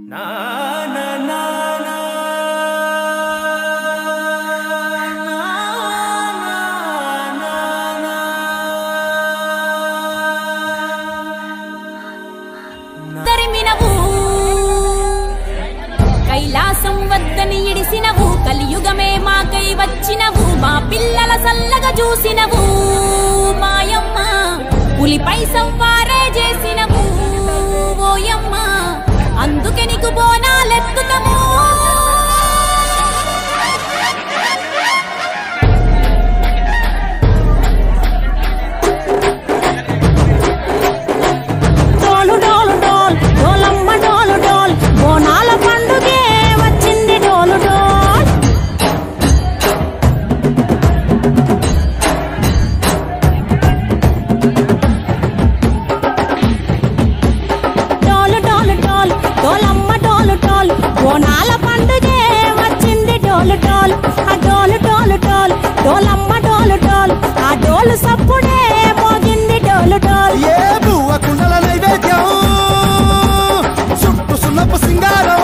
తరిమినవు కైలాసం వద్దని ఇడిసినవు కలియుగమే మాకై వచ్చినవు మా పిల్లల సల్లగా చూసినవు మాయమ్మ పులిపై సంవారే చేసినవు ఓయమ్మ అందుకే నీకు బోనాలెత్తుతము డోలు డోలు డోల్ డోలమ్మ డోలు డోల్ బోనాల పండుగే వచ్చింది డోలు డోల్ డోలు డోలు డోల్ డోలమ్మ డోలు డోల్ బోనాల పండుగే వచ్చింది డోలు డోల్ ఆ డోలు డోలు డోల్ డోలమ్మ డోలు డోల్ ఆ డోలు సప్పుడే మోగింది డోలు డోల్ ఏ బువ్వ కుండల నైవేద్యం చుట్టు సున్నపు సింగారం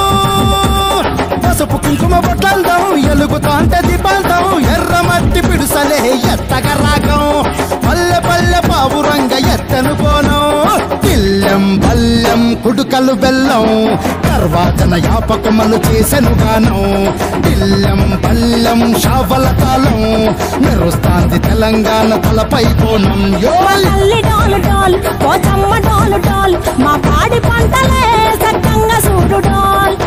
పసుపు కుంకుమ బొట్లందం ఎలుగుతాంటే దీపాంతం ఎర్ర మట్టి పిడుసలే ఎత్తగ రాగం పల్లె పల్లె పావురంగ ఎత్తను కోనం తిల్లెం బల్లెం కుడుకలు బెల్లం తర్వాతన యాపకమలు చేసెను గానం తిల్లెం బల్లెం షావల తాళం మెరుస్తాంది తెలంగాణ తలపై కోణం యోల్ తల్లి డోలు డోల్ పోచమ్మ డోలు డోల్ మా పాడి పంటలే సక్కంగా చూడు డోల్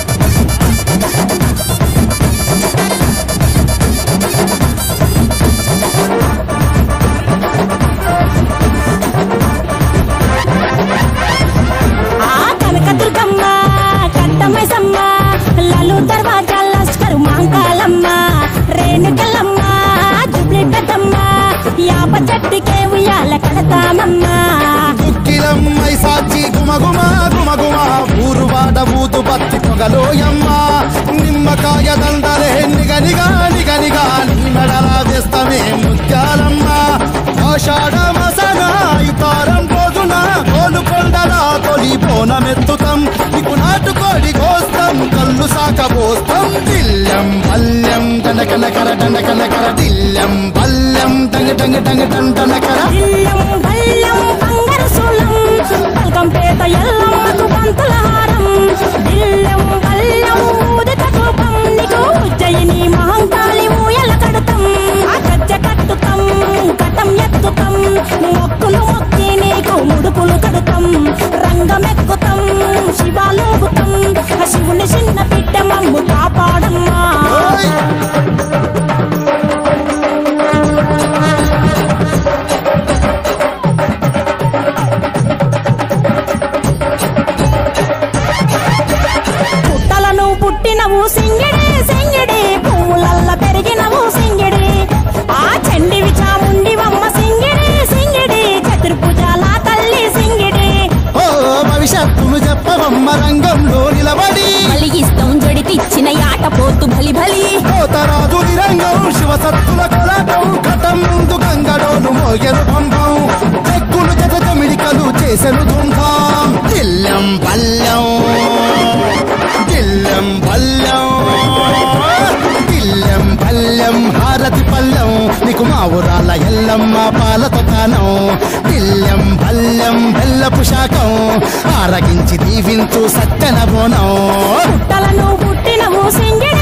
ఆ కనక దుర్గమ్మ కట్టమైసమ్మ లలు దర్వాజా లస్కరు మాంకాలమ్మ రేణుకలమ్మ జుబ్లి పెద్దమ్మ యాప చెట్టుకే ఉయ్యాల కడతామమ్మ దుఃఖిలమ్మై సాచి గుమగుమ గుమగుమ ఊరు వాడ ఊదు బత్తి పొగలోయమ్మ నిమ్మకాయ దండలే నిగనిగా నిగనిగా నీ మెడలా వేస్తమే ముత్యాలమ్మ ఆషాఢ మసన ఇతారం రోజున కోలుకొండల తొలి బోనమెత్తుతాం నీకు నాటుకోడి కోస్తాం కళ్ళు సాక పోస్తాం దిల్లం పల్లెం దండకనకర దండకనకర దిల్లం పల్లెం డంగ డంగ డంగ డండనకర ఇల్లం బల్లం బంగారు సూలం పల్కంపేట ఎల్లమ్మకు పంతుల హారం ఇల్లం బల్లం ఊదిత కోపం నీకు ఉజ్జయిని మహంకాళి ఊయల కడతాం ఆ గజ్జ కట్టుతాం కటం ఎత్తుతాం మొక్కులు మొక్కి నీకు ముడుపులు కడుతాం రంగమెక్కుతాం శివాలోగుతాం ఆ శివుని చిన్న బిడ్డ మమ్ము కాపాడమ్మా ఓయ్! పుట్టలను పుట్టినవు సింగిడి సింగిడి పువ్వులల్ల పెరిగినవు సింగిడి ఆ చండివి చాముండివమ్మ సింగిడి సింగిడి చతుర్భుజాల తల్లి సింగిడి ఓ భవిష్యత్తును చెప్పవమ్మ రంగంలో నిలబడి బలిగిస్తాం జడితిచ్చిన యాట పోతు బలి బలి కోతరాజు నిరంగం శివసత్తుల కొలటం కటం ముందు గంగడోలు మోగెను పంపం చెక్కులు జత జమిడికలు చేసెను తుంటాం దిల్లం పల్లెం దిల్లం పల్లెం దిల్లం పల్లెం హారతి పల్లెం నీకు మా ఊరాల ఎల్లమ్మ పాలతో తానం దిల్లం పల్లెం బెల్లపు శాఖం ఆరగించి దీవించు సత్తెన బోనం పుట్టలను పుట్టినవు సింగిడి